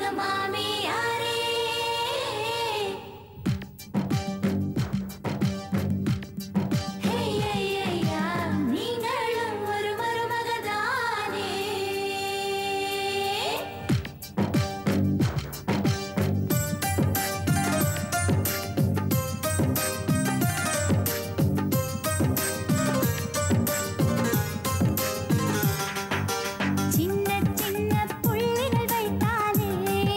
எங்க மாமியாரே ஹே, ஹே, ஹே, யா, நீங்களும் ஒரு மருமகதானே சின்ன சின்ன புள்ளிகள் வைத்தாலே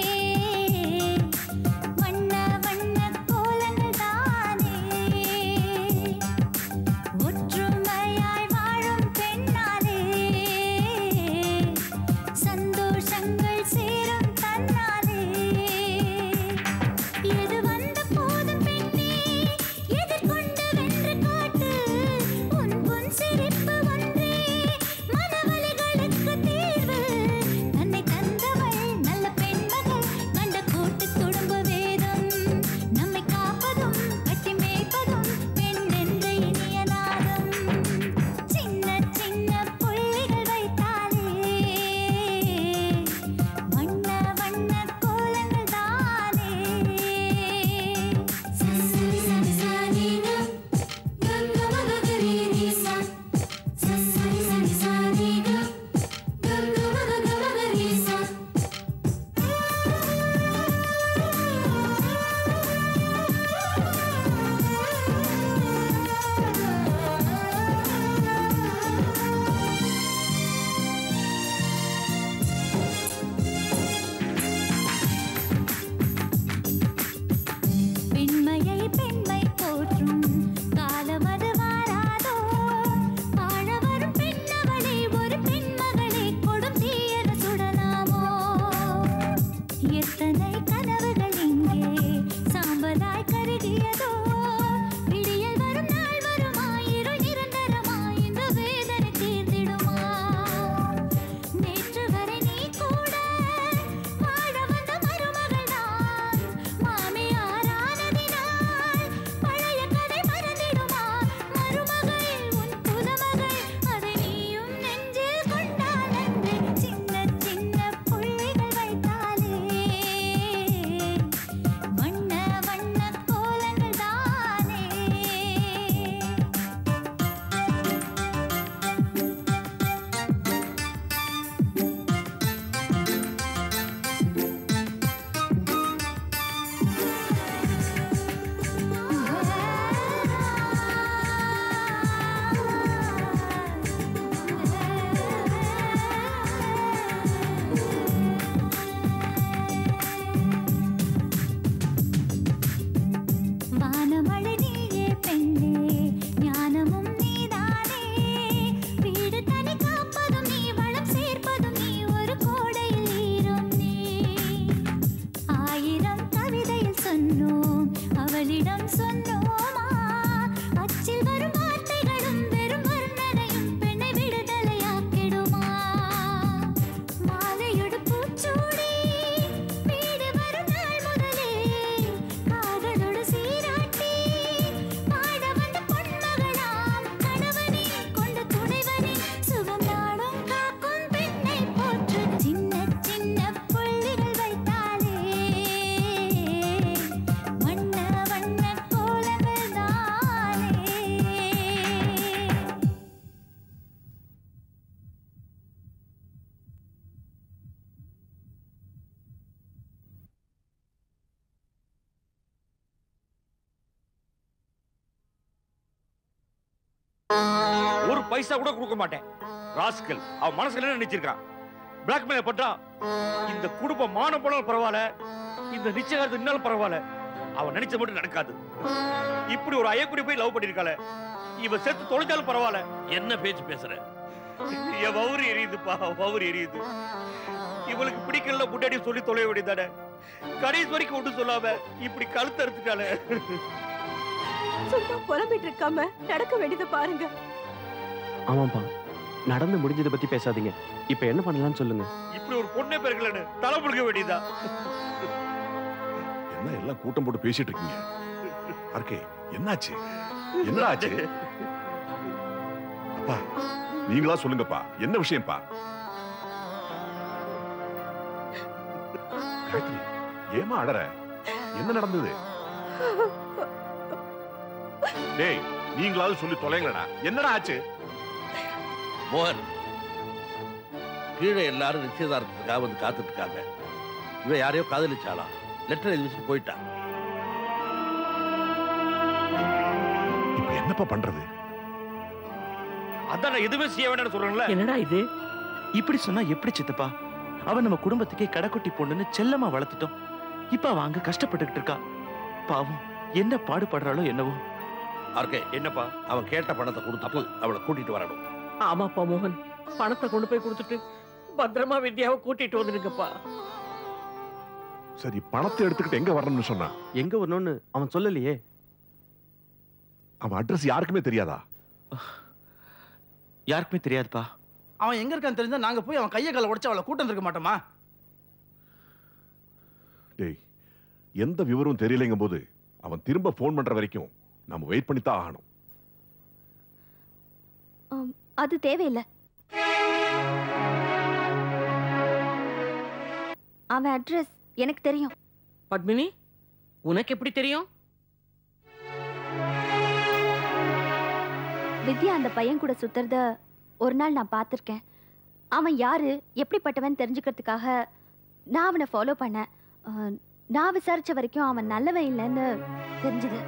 வண்ண வண்ண கோலங்கள் தானே ஒற்றுமையாய் வாழும் பெண்ணாலே சந்தோஷங்கள் சேரும் தன்னாலே எது வந்த போதும் பெண்ணே எதிர்கொண்டு வென்று காட்டு உன் புன் சிரிப்பு ஒன்றே மனவலிகளுக்கு தீர்வு தன்னை தந்தவள் நல்ல பெண்மகள் கண்ட கூட்டு குடும்ப வேதம் நம்மை காப்பதும் கட்டி மேய்ப்பதும் பெண் என்ற இனிய நாதம் சின்ன சின்ன புள்ளிகள் வைத்தாலே வண்ண வண்ண கோலங்கள் தானே சரி சரி சானினா கங்க மகரி நீசா சரி சரி சானினா கங்க மக மகரிசா பெண்மையை பெண்மை போற்றும் காலமது வாராதோ வாழ வரும் பெண்ணவளை ஒரு பெண்மகளை கொடும் தீயன சுடலாமோ எத்தனை கனவுகள் இங்கே சாம்பலாய் கருகியதோ விடியல் வரும் நாள் வருமா இருள் நிரந்தரமா இந்த வேதனை தீர்ந்திடுமா நேற்று வரை நீ கூட வாழ வந்த மருமகள் நான் மாமியாரானதினால் பழைய கதை மறந்திடுமா மருமகள் உன் புதுமகள் அதை நீயும் நெஞ்சில் கொண்டால் நன்றே சின்ன சின்ன புள்ளிகள் வைத்தாலே வண்ண வண்ண கோலங்கள் தானே வானமழை நீயே பெண்ணே ஞானமும் நீதானே வீடு தனி காப்பதும் நீ வளம் சேர்ப்பதும் நீ ஒரு கோடையில் ஈரம் நீ ஆயிரம் கவிதையில் சொன்னோம் அவளிடம் சொன்னோமா அச்சில் வரும் வார்த்தைகளும் வெறும் வர்ணனையும் பெண்ணை விடுதலையாக்கிடுமா மாலையொடு பூச்சூடி வீடு வரும் நாள் முதலே காதலோடு சீராட்டி பாட வந்த பொன்மகளாம் கணவனே கொண்ட துணைவனே சுகம் நாடும் காக்கும் பெண்ணை போற்று சின்ன சின்ன புள்ளிகள் வைத்தாலே வண்ண வண்ண கோலங்கள் தானே ஒரு பைசா கூட கொடுக்க மாட்டேன் ராஸ்கல் அவன் மனசுல என்ன நினைச்சிருக்கான் பிளாக்மெயில் பண்றா இந்த குடும்பம் மானம் போனாலும் பரவாயில்ல இந்த நிச்சயதார்த்தம் நின்னாலும் பரவாயில்ல அவன் நினைச்ச மட்டும் நடக்காது இப்படி ஒரு அயக்குடி போய் லவ் பண்ணிருக்காள இவ செத்து தொலைஞ்சாலும் பரவாயில்ல என்ன பேச்சு பேசுற என் வவுறு எரியுதுப்பா வவுறு எரியுது இவளுக்கு பிடிக்கல முன்னாடி சொல்லி தொலைய வேண்டியதானே கடைசி வரைக்கும் ஒன்றும் சொல்லாம இப்படி கழுத்து அறுத்துட்டாளே சும்மா புலம்பிட்டு இருக்காம நடக்க வேண்டியதை பாருங்க ஆமாப்பா நடந்து முடிஞ்சதை பத்தி பேசாதீங்க இப்ப என்ன பண்ணலாம்னு சொல்லுங்க இப்படி ஒரு பொண்ணே பிறக்கலன்னு தலை முழுக்க வேண்டியதா என்ன எல்லாம் கூட்டம் போட்டு பேசிட்டு இருக்கீங்க ஆர்கே என்னாச்சு என்னடா ஆச்சு அப்பா நீங்களா சொல்லுங்கப்பா என்ன விஷயம்ப்பா காயத்ரி ஏமா அழற என்ன நடந்தது டேய் நீங்களாவது சொல்லி தொலைங்களடா என்னடா ஆச்சு மோகன் கீழே எல்லாரும் நிச்சயதார்த்தத்துக்காக வந்து காத்துட்டு இருக்காங்க இவன் யாரையோ காதலிச்சாலாம் லெட்டர் எழுதி வச்சுட்டு போயிட்டான் இப்ப என்னப்பா பண்றது அதான் நான் எதுவுமே செய்ய வேண்டாம்னு சொல்றேன்ல என்னடா இது இப்படி சொன்னா எப்படி சித்தப்பா அவன் நம்ம குடும்பத்துக்கே கடைக்குட்டி பொண்ணுன்னு செல்லமா வளர்த்துட்டோம் இப்ப அவ அங்க கஷ்டப்பட்டுக்கிட்டு இருக்கா பாவம் என்ன பாடுபடுறாளோ என்னவோ ஆர்கே என்னப்பா அவன் கேட்ட பணத்தை கொடுத்துட்டு அவளை கூட்டிட்டு வரணும் ஆமாப்பா மோகன் பணத்தை கொண்டு போய் கொடுத்துட்டு பத்திரமா வித்யாவை கூட்டிட்டு வந்துருங்கப்பா சரி பணத்தை எடுத்துக்கிட்டு எங்க வரணும்னு சொன்னா எங்க வரணும்னு அவன் சொல்லலையே அவன் அட்ரஸ் யாருக்குமே தெரியாதா யாருக்குமே தெரியாதுப்பா அவன் எங்க இருக்கான்னு தெரிஞ்சா நாங்க போய் அவன் கையை காலை உடைச்சு அவளை கூட்டம் இருக்க மாட்டோமா டேய் எந்த விவரம் தெரியலைங்கும் போது அவன் திரும்ப ஃபோன் பண்ற வரைக்கும் நம்ம வெயிட் பண்ணி தான் ஆகணும் ஆம், அது தேவையில்லை அவன் அட்ரஸ் எனக்கு தெரியும் பத்மினி உனக்கு எப்படி தெரியும் வித்யா அந்த பையன் கூட சுத்துறத ஒரு நாள் நான் பார்த்துருக்கேன் அவன் யாரு எப்படிப்பட்டவன் தெரிஞ்சுக்கிறதுக்காக நான் அவனை ஃபாலோ பண்ணேன் அஹ், நான் விசாரிச்ச வரைக்கும் அவன் நல்லவன் இல்லைன்னு தெரிஞ்சுது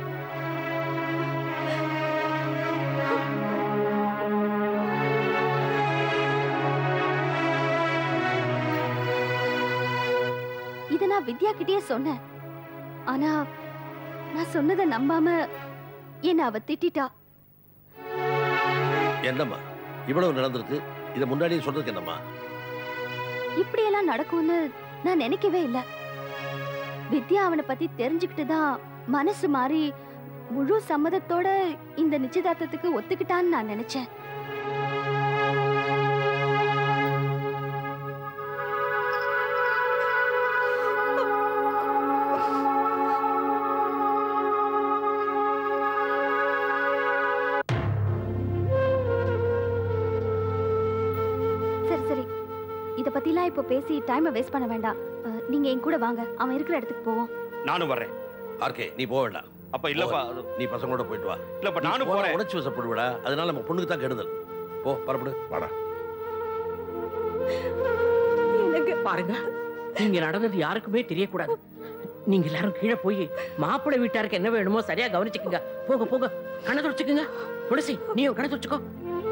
இதை நான் வித்யா கிட்டயே சொன்னேன் ஆனா நான் சொன்னதை நம்பாம என்ன அவ திட்டிட்டா என்னம்மா இவ்வளவு நடந்திருக்கு இதை முன்னாடியே சொல்றதுக்கு என்னம்மா இப்படியெல்லாம் நடக்கும்னு நான் நினைக்கவே இல்லை வித்யா அவனை பத்தி தெரிஞ்சுக்கிட்டு தான் மனசு மாறி முழு சம்மதத்தோட இந்த நிச்சயதார்த்தத்துக்கு ஒத்துக்கிட்டான்னு நான் நினைச்சேன் சரி சரி இத பத்திலாம் இப்போ பேசி டைமை வேஸ்ட் பண்ண வேண்டாம் அஹ், நீங்க என் கூட வாங்க அவன் இருக்கிற இடத்துக்கு போவோம் நானும் வர்றேன் ஆர்கே நீ போக வேண்டாம் அப்ப இல்லப்பா அது- நீ பசங்களோட போயிட்டு வா இல்லப்பா நீ நானும் போனா போறேன் உணர்ச்சி வசப்படுவிடா அதனால நம்ம பொண்ணுக்கு தான் கெடுதல் போ பரப்படு வாடா எனக்கு பாருங்க நீங்க நடந்தது யாருக்குமே தெரியக்கூடாது நீங்க எல்லாரும் கீழே போய் மாப்பிள்ளை வீட்டாருக்கு என்ன வேணுமோ சரியா கவனிச்சுக்குங்க போக போக கண்ணை துடைச்சுக்குங்க துளசி நீயும் கண்ணை துடைச்சுக்கோ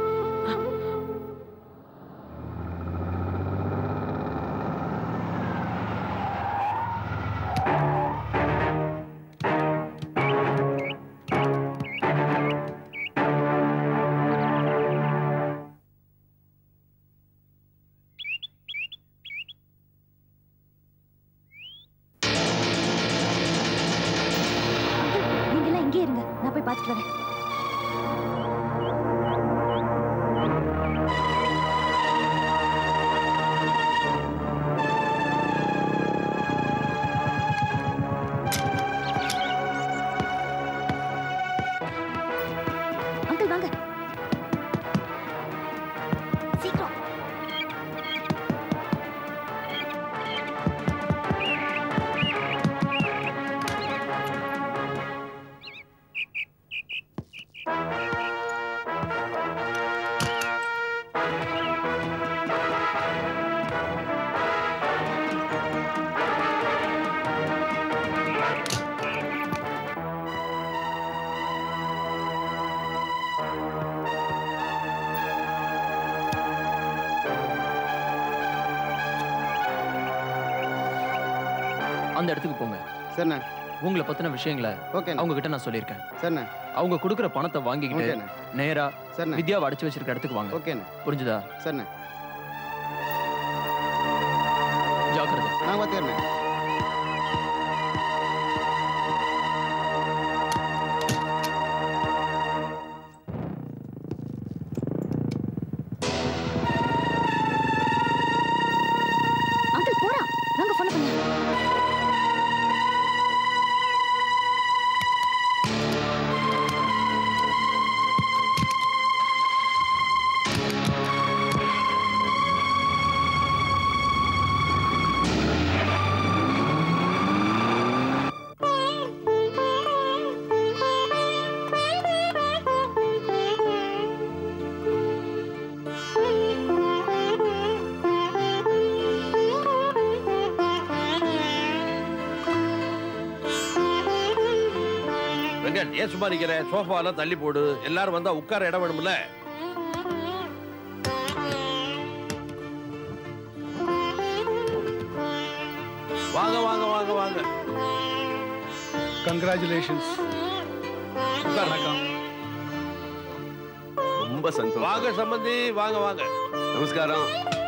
அங்கிள், நீங்க எல்லாம் இங்கே இருங்க நான் போய் பார்த்துட்டு வரேன் அங்கிள் வாங்க சீக்கிரம் அந்த இடத்துக்கு போங்க சரிண்ணே உங்களை பத்தின விஷயங்களை ஓகே அவங்க கிட்ட நான் சொல்லியிருக்கேன் சரிண்ணே அவங்க கொடுக்குற பணத்தை வாங்கிக்கிட்டு ஓகேண்ணே நேரா சரிண்ணே வித்யாவை அடைச்சு வச்சிருக்க இடத்துக்கு வாங்க ஓகேண்ணே புரிஞ்சுதா சரிண்ணே ஜாக்கிரதை நான் பார்த்துக்கிறேண்ணே அங்கிள் போறான் வாங்க ஃபாலோ பண்ணுங்க டேய் ஏன் சும்மா நிக்கிற சோஃபாலாம் தள்ளி போடு எல்லாரும் வந்தா உட்கார இடம் வேணும்ல வாங்க வாங்க வாங்க வாங்க கங்க்ராச்சுலேஷன்ஸ் உட்காருங்க ரொம்ப சந்தோஷம் வாங்க சம்பந்தி வாங்க வாங்க நமஸ்காரம்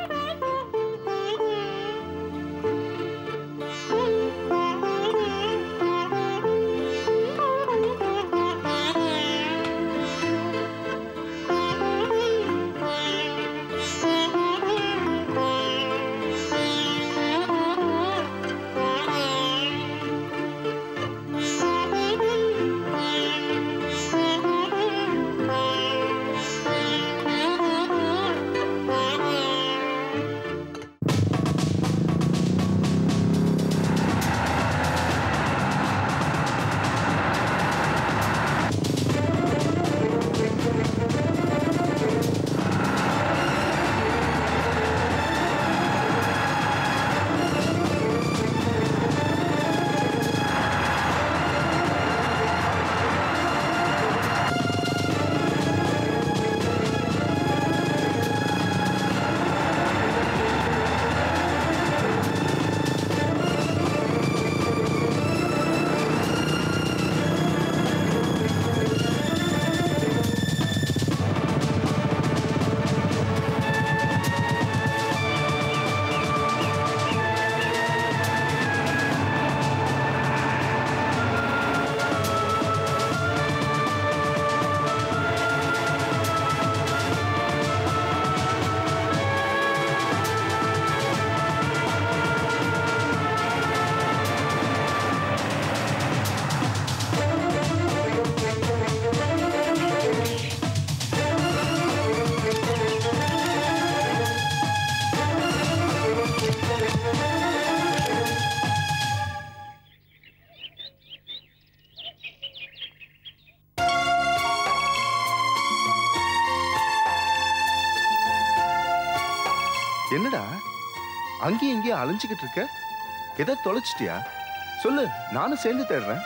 என்னடா அங்கேயும் இங்கேயும் அலைஞ்சுக்கிட்டு இருக்க எதை தொலைச்சிட்டியா சொல்லு நானும் சேர்ந்து தேடுறேன்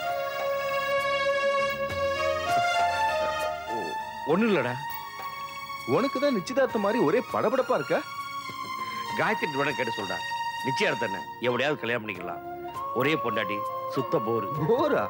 ஒண்ணும் இல்லடா உனக்கு தான் நிச்சயதார்த்தம் மாதிரி ஒரே படபடப்பா இருக்க காயத்ரி வேணா கேட்டு சொல்றா நிச்சயார்த்தம் என்ன எவடையாவது கல்யாணம் பண்ணிக்கலாம் ஒரே பொண்டாட்டி சுத்த போரு போரா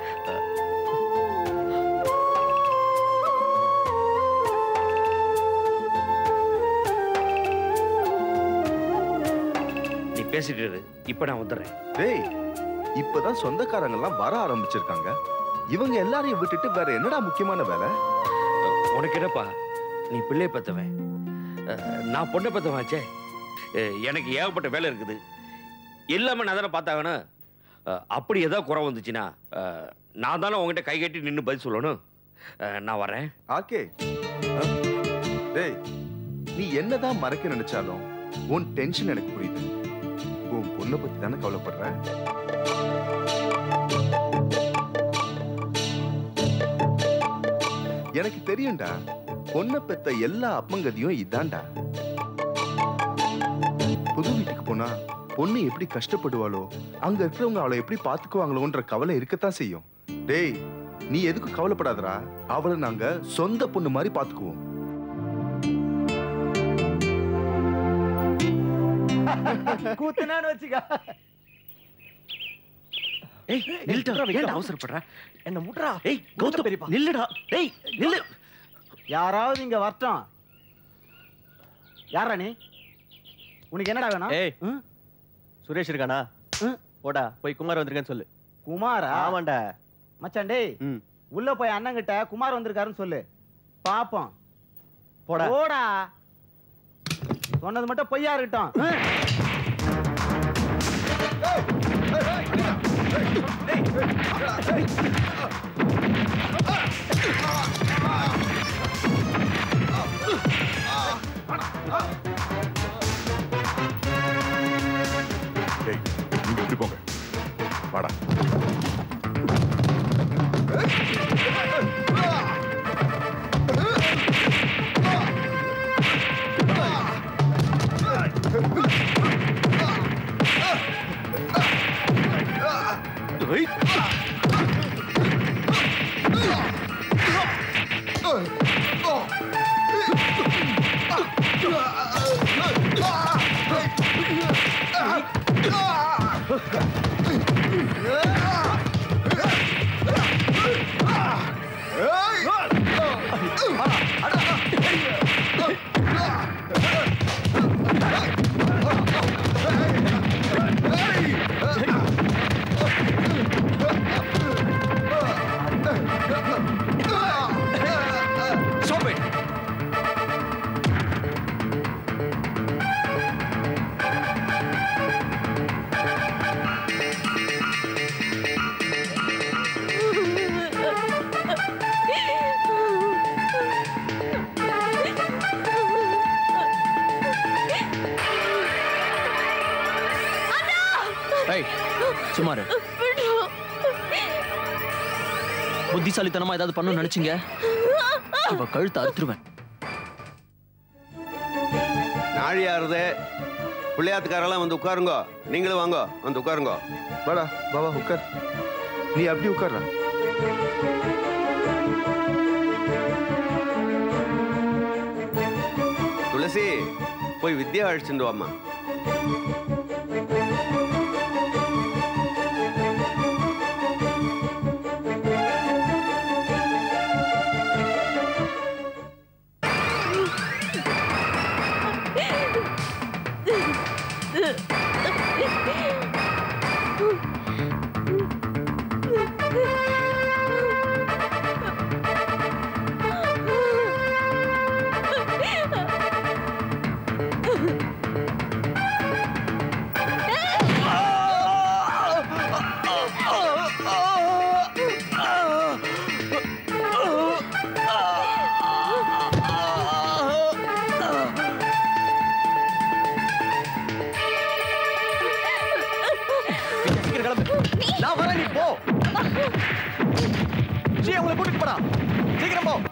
நீ பேசிட்டு இரு. இப்ப நான் வந்துடுறேன் டேய் இப்பதான் சொந்தக்காரங்க எல்லாம் வர ஆரம்பிச்சிருக்காங்க இவங்க எல்லாரையும் விட்டுட்டு வேற என்னடா முக்கியமான வேலை உனக்கு என்னப்பா நீ பிள்ளை பத்தவன் அஹ், நான் பொண்ணை பத்தவாச்சே எனக்கு ஏகப்பட்ட வேலை இருக்குது எல்லாமே நான் தானே பார்த்தாங்கன்னு அஹ், அப்படி ஏதாவது குறை வந்துச்சுன்னா அஹ், நான் தானே உங்ககிட்ட கை கட்டி நின்று பதில் சொல்லணும் அஹ், நான் வரேன் ஆக்கே டேய் நீ என்னதான் மறைக்க நினைச்சாலும் உன் டென்ஷன் எனக்கு புரியுது உன் பொண்ணை பத்தி தானே கவலைப்படுற எனக்கு தெரியும்டா பொண்ணை பெத்த எல்லா அப்பங்கதியும் இதான்டா புது வீட்டுக்கு போனா பொண்ணு எப்படி கஷ்டப்படுவாளோ அங்க இருக்கிறவங்க அவளை எப்படி பாத்துக்குவாங்களோன்ற கவலை இருக்கத்தான் செய்யும் டேய் நீ எதுக்கும் கவலைப்படாதடா அவளை நாங்க சொந்த பொண்ணு மாதிரி பாத்துக்குவோம் கூத்துனான்னு வச்சுக்க ஏய் நில்லுடா ஏன்டா அவசரப்படுற என்ன முட்றா ஏய் கௌதம் பெரியப்பா. நில்லுடா ஏய் நில்லு யாராவது இங்க வரட்டும் யாரா நீ உனக்கு என்னடா வேணும் ஏய் ம்? சுரேஷ் இருக்கானா ம். போடா போய் குமார் வந்திருக்கேன்னு சொல்லு குமாரா ஆமாண்டா மச்சான் டேய் ம். உள்ள போய் அண்ணங்கிட்ட குமார் வந்திருக்காருன்னு சொல்லு பாப்போம் போடா போடா சொன்னது மட்டும் பொய்யா இருக்கட்டும் ம்? டேய் நீங்க இப்படி போங்க வாடா ஏய் ஏய் சுமாரு புத்திசாலித்தனமா ஏதாவது பண்ணணும்னு நினைச்சீங்க இவ கழுத்தை அறுத்துருவேன் நாழியாருது பிள்ளையாத்துக்காரெல்லாம் வந்து உட்காருங்க நீங்களும் வாங்க வந்து உட்காருங்க வாடா பாபா உட்கார் நீ அப்படி உட்கார்றா துளசி போய் வித்யா அழைச்சிட்டு வாம்மா சீக்கிரம் கிளம்பு நான் வரேன் நீ போ சீ உங்களை கூட்டிட்டு போடா சீக்கிரம் போ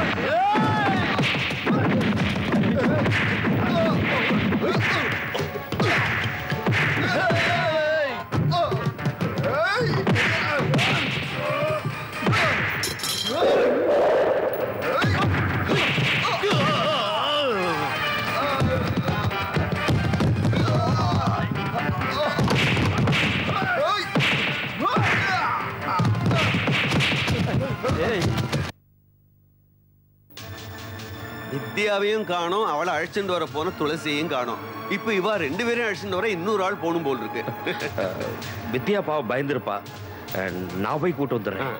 ஏய் வித்யாவையும் காணோம் அவளை அழைச்சிட்டு வர போன துளசியையும் காணோம் இப்போ இவா ரெண்டு பேரையும் அழைச்சிட்டு வர இன்னொரு ஆள் போகணும் போல் இருக்கு வித்யா பாவம் பயந்துருப்பா அஹ், நான் போய் கூட்டு வந்துடுறேன்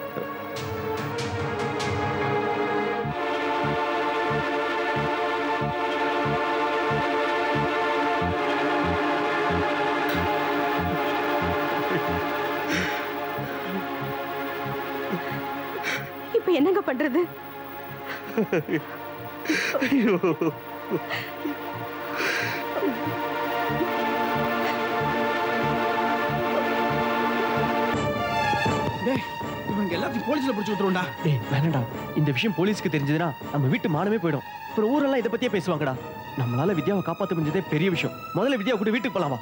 இப்ப என்னங்க பண்றது டேய் இவங்க எல்லாத்தையும் போலீஸ்ல பிடிச்சி விட்டுருவோம்டா டேய் வேணாம்டா இந்த விஷயம் போலீஸ்க்கு தெரிஞ்சதுன்னா நம்ம வீட்டு மானமே போயிடும் அப்புறம் ஊரெல்லாம் இதை பத்தியே பேசுவாங்கடா நம்மளால வித்யாவை காப்பாத்த முடிஞ்சதே பெரிய விஷயம் முதல்ல வித்யா கூட வீட்டுக்கு போலாமா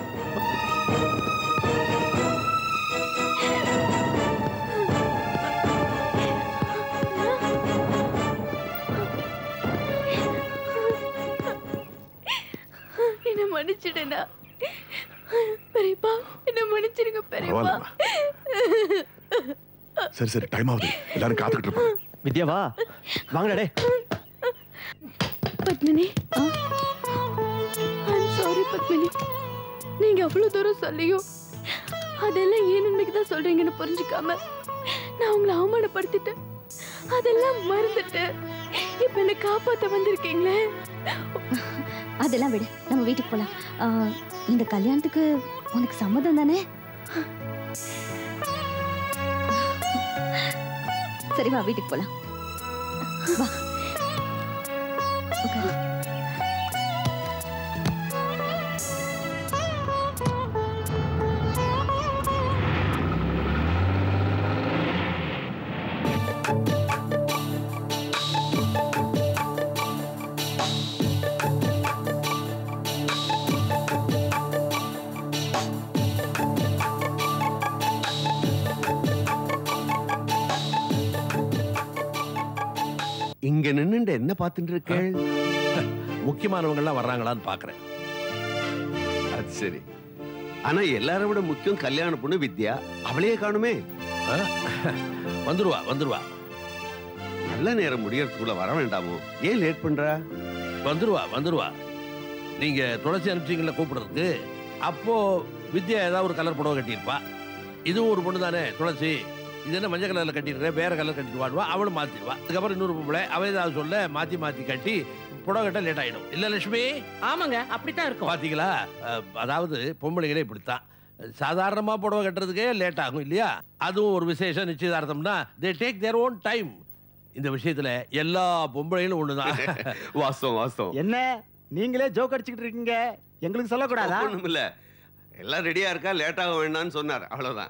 என்ன மன்னிச்சிடுனா பெரியப்பா என்ன மன்னிச்சிடுங்க பெரியப்பா பரவாயில்லம்மா. சரி சரி டைம் ஆகுது எல்லாரும் காத்துக்கிட்டு இருப்பாங்க வித்யா வா வாங்கடா டேய் பத்மினி ஐம் சாரி பத்மினி நீங்க அவ்வளவு தூரம் சொல்லியும் அதெல்லாம் ஏன் நன்மைக்கு தான் சொல்றீங்கன்னு புரிஞ்சுக்காம நான் உங்களை அவமானப்படுத்திட்டேன் அதெல்லாம் மறந்துட்டு இப்ப என்ன காப்பாத்த வந்திருக்கீங்களே அதெல்லாம் விடு நம்ம வீட்டுக்கு போலாம் ஆ, இந்த கல்யாணத்துக்கு உனக்கு சம்மதம் தானே சரி வா வீட்டுக்கு போலாம் வா உட்காரு. இங்க நின்னுண்டு என்ன பார்த்துட்டு இருக்கேள் முக்கியமானவங்க எல்லாம் வர்றாங்களான்னு பாக்குறேன் அது சரி ஆனா எல்லாரை விட முக்கியம் கல்யாண பொண்ணு வித்யா அவளையே காணுமே வந்துருவா வந்துருவா நல்ல நேரம் முடியறதுக்குள்ள வர வேண்டாமோ ஏன் லேட் பண்ற வந்துருவா வந்துருவா நீங்க துளசி அனுப்பிச்சீங்கள கூப்பிடுறதுக்கு அப்போ வித்யா ஏதாவது ஒரு கலர் புடவை கட்டியிருப்பா இதுவும் ஒரு பொண்ணு தானே துளசி இது என்ன மஞ்சள் கலர்ல கட்டிருக்கேன் வேற கலர் கட்டிட்டு வாடுவா அவளும் மாத்திடுவா அதுக்கப்புறம் இன்னொரு பொம்பளை அவ ஏதாவது சொல்ல மாத்தி மாத்தி கட்டி புடவை கட்ட லேட் ஆயிடும் இல்ல லட்சுமி ஆமாங்க அப்படித்தான் இருக்கும் பாத்தீங்களா அஹ், அதாவது பொம்பளைங்களே இப்படித்தான் சாதாரணமா புடவை கட்டுறதுக்கே லேட் ஆகும் இல்லையா அதுவும் ஒரு விசேஷம் நிச்சயதார்த்தம்னா they take their own time இந்த விஷயத்துல எல்லா பொம்பளைகளும் ஒண்ணுதான் வாஸ்தவம் வாஸ்தவம் என்ன நீங்களே ஜோக் அடிச்சுக்கிட்டு இருக்கீங்க எங்களுக்கு சொல்லக்கூடாதா ஒண்ணும் இல்ல எல்லாம் ரெடியா இருக்கா லேட் ஆக வேண்டாம்னு சொன்னார் அவ்வளவுதான்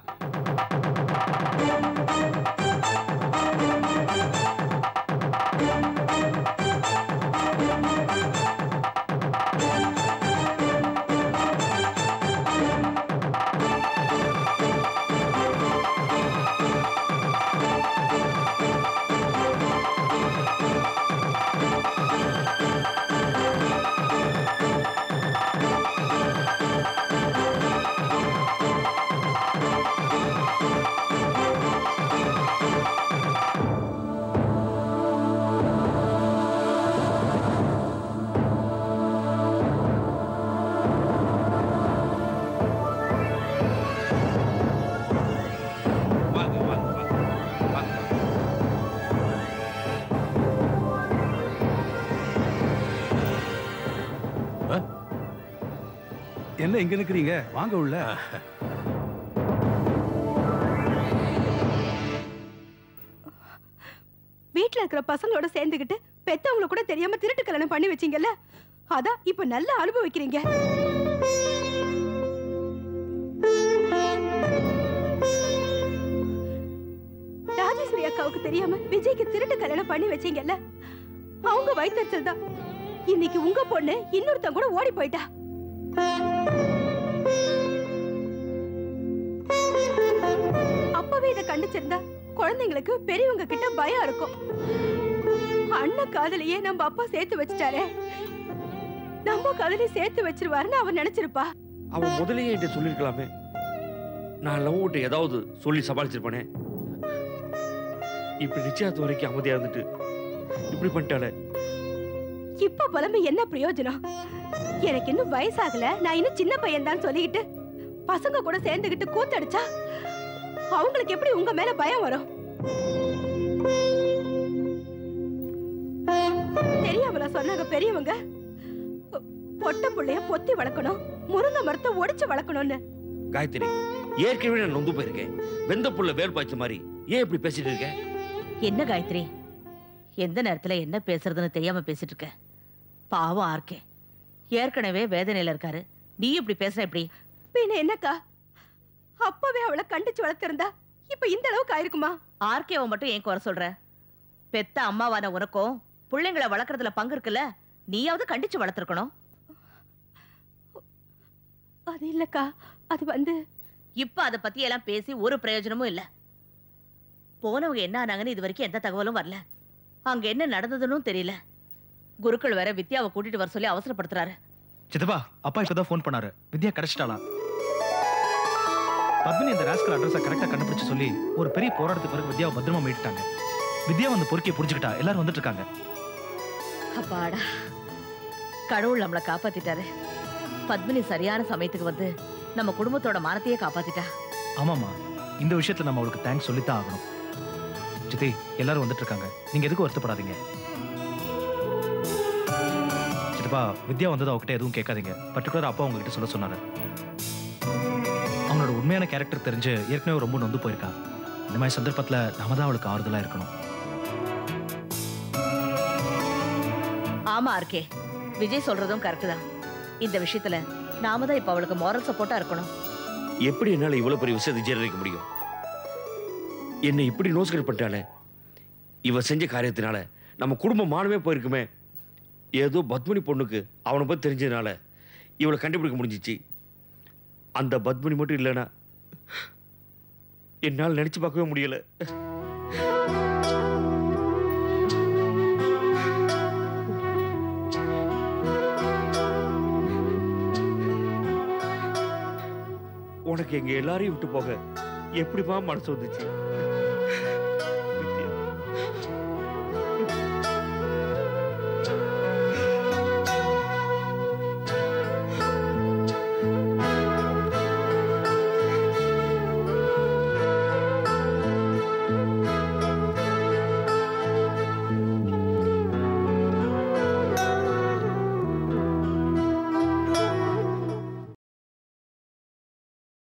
வாங்க வாங்க வாங்க வாங்க என்ன இங்க நிக்கிறீங்க வாங்க உள்ள வீட்ல இருக்கிற பசங்களோட சேர்ந்துக்கிட்டு பெத்தவங்கள கூட தெரியாம திருட்டு கல்யாணம் பண்ணி வச்சீங்கல்ல அதான் இப்ப நல்லா அனுபவிக்கிறீங்க ராஜேஸ்வரி அக்காவுக்கு தெரியாம விஜய்க்கு திருட்டு கல்யாணம் பண்ணி வச்சீங்கல்ல அவங்க வயிற்றுச்சல் தான் இன்னைக்கு உங்க பொண்ணு இன்னொருத்தன் கூட ஓடி போயிட்டா அப்பவே இதை கண்டிச்சிருந்தா குழந்தைங்களுக்கு பெரியவங்க கிட்ட பயம் இருக்கும் அண்ணன் காதலையே நம்ம அப்பா சேர்த்து வச்சுட்டாரே நம்ம காதலையும் சேர்த்து வச்சிருவாருன்னு அவன் நினைச்சிருப்பா அவன் முதல்லயே என்கிட்ட சொல்லியிருக்கலாமே நான் லவ் விட்டு ஏதாவது சொல்லி சமாளிச்சிருப்பானே இப்படி நிச்சயத்து வரைக்கும் அமைதியா இருந்துட்டு இப்படி பண்ணிட்டாளே இப்ப புலம்பு என்ன பிரயோஜனம் எனக்கு இன்னும் வயசாகல நான் இன்னும் சின்ன பையன் தான் சொல்லிக்கிட்டு பசங்க கூட சேர்ந்துகிட்டு கூத்தடிச்சா அவங்களுக்கு எப்படி உங்க மேல பயம் வரும் தெரியாமல சொன்னாங்க பெரியவங்க பொட்ட புள்ளைய பொத்தி வளர்க்கணும் முருங்கை மரத்தை ஒடிச்சு வளர்க்கணும்னு காயத்ரி ஏற்கனவே நான் நொந்து போயிருக்கேன் வெந்த புள்ள வேர் பாய்ச்ச மாதிரி ஏன் இப்படி பேசிட்டு இருக்க என்ன காயத்ரி எந்த நேரத்துல என்ன பேசுறதுன்னு தெரியாம பேசிட்டு இருக்க பாவம் ஆர்க்கே ஏற்கனவே வேதனையில இருக்காரு நீ இப்படி பேசுற எப்படி பின்ன என்னக்கா அப்பவே அவளை கண்டிச்சு வளர்த்திருந்தா இப்ப இந்த அளவுக்கு ஆயிருக்குமா ஆர்கேவை மட்டும் ஏன் குறை சொல்ற பெத்த அம்மாவான உனக்கும் பிள்ளைங்களை வளர்க்கறதுல பங்கு இருக்குல்ல நீயாவது கண்டிச்சு வளர்த்துருக்கணும் அது இல்லக்கா அது வந்து இப்ப அத பத்தி எல்லாம் பேசி ஒரு பிரயோஜனமும் இல்ல போனவங்க என்ன ஆனாங்கன்னு இது வரைக்கும் எந்த தகவலும் வரல அங்க என்ன நடந்ததுன்னு தெரியல குருக்கள் வேற வித்யாவை கூட்டிட்டு வர சொல்லி அவசரப்படுத்துறாரு சித்தப்பா அப்பா இப்பதான் ஃபோன் பண்ணாரு வித்யா கிடைச்சிட்டாளா பத்மினி இந்த ராஸ்கல் அட்ரஸை கரெக்டாக கண்டுபிடிச்சு சொல்லி ஒரு பெரிய போராட்டத்துக்கு பிறகு வித்யாவை பத்திரமா மீட்டுட்டாங்க வித்யா அந்த பொறுக்கியை புரிஞ்சுக்கிட்டா எல்லாரும் வந்துட்டு இருக்காங்க அப்பாடா கடவுள் நம்மளை காப்பாத்திட்டாரு பத்மினி சரியான சமயத்துக்கு வந்து நம்ம குடும்பத்தோட மானத்தையே காப்பாத்திட்டா ஆமாம்மா இந்த விஷயத்துல நம்ம அவளுக்கு தேங்க்ஸ் சொல்லித்தான் ஆகணும் சித்தி எல்லாரும் வந்துட்டு இருக்காங்க நீங்க எதுக்கும் வருத்தப்படாதீங்க சித்தப்பா வித்யா வந்தது அவகிட்ட எதுவும் கேட்காதீங்க பர்டிகுலர் அப்பா உங்ககிட்ட சொல்ல சொன்னாரு அவனோட உண்மையான கேரக்டர் தெரிஞ்சு ஏற்கனவே ரொம்ப நொந்து போயிருக்கா இந்த மாதிரி சந்தர்ப்பத்துல நாம தான் அவளுக்கு ஆறுதலா இருக்கணும் ஆமா இருக்கே விஜய் சொல்றதும் கரெக்ட் தான் இந்த விஷயத்துல நாம தான் இப்ப அவளுக்கு மாரல் சப்போர்ட்டா இருக்கணும் எப்படி என்னால இவ்வளவு பெரிய விஷயத்தை ஜீரணிக்க முடியும் என்னை இப்படி நோஸ்கட் பண்ணிட்டாளே இவ செஞ்ச காரியத்தினால நம்ம குடும்பம் மானமே போயிருக்குமே ஏதோ பத்மினி பொண்ணுக்கு அவனை பத்தி தெரிஞ்சதுனால இவளை கண்டுபிடிக்க முடிஞ்சிச்சு அந்த பத்மினி மட்டும் இல்லைனா என்னால் நினைச்சு பார்க்கவே முடியல உனக்கு எங்க எல்லாரையும் விட்டு போக எப்படிமா மனசு வந்துச்சு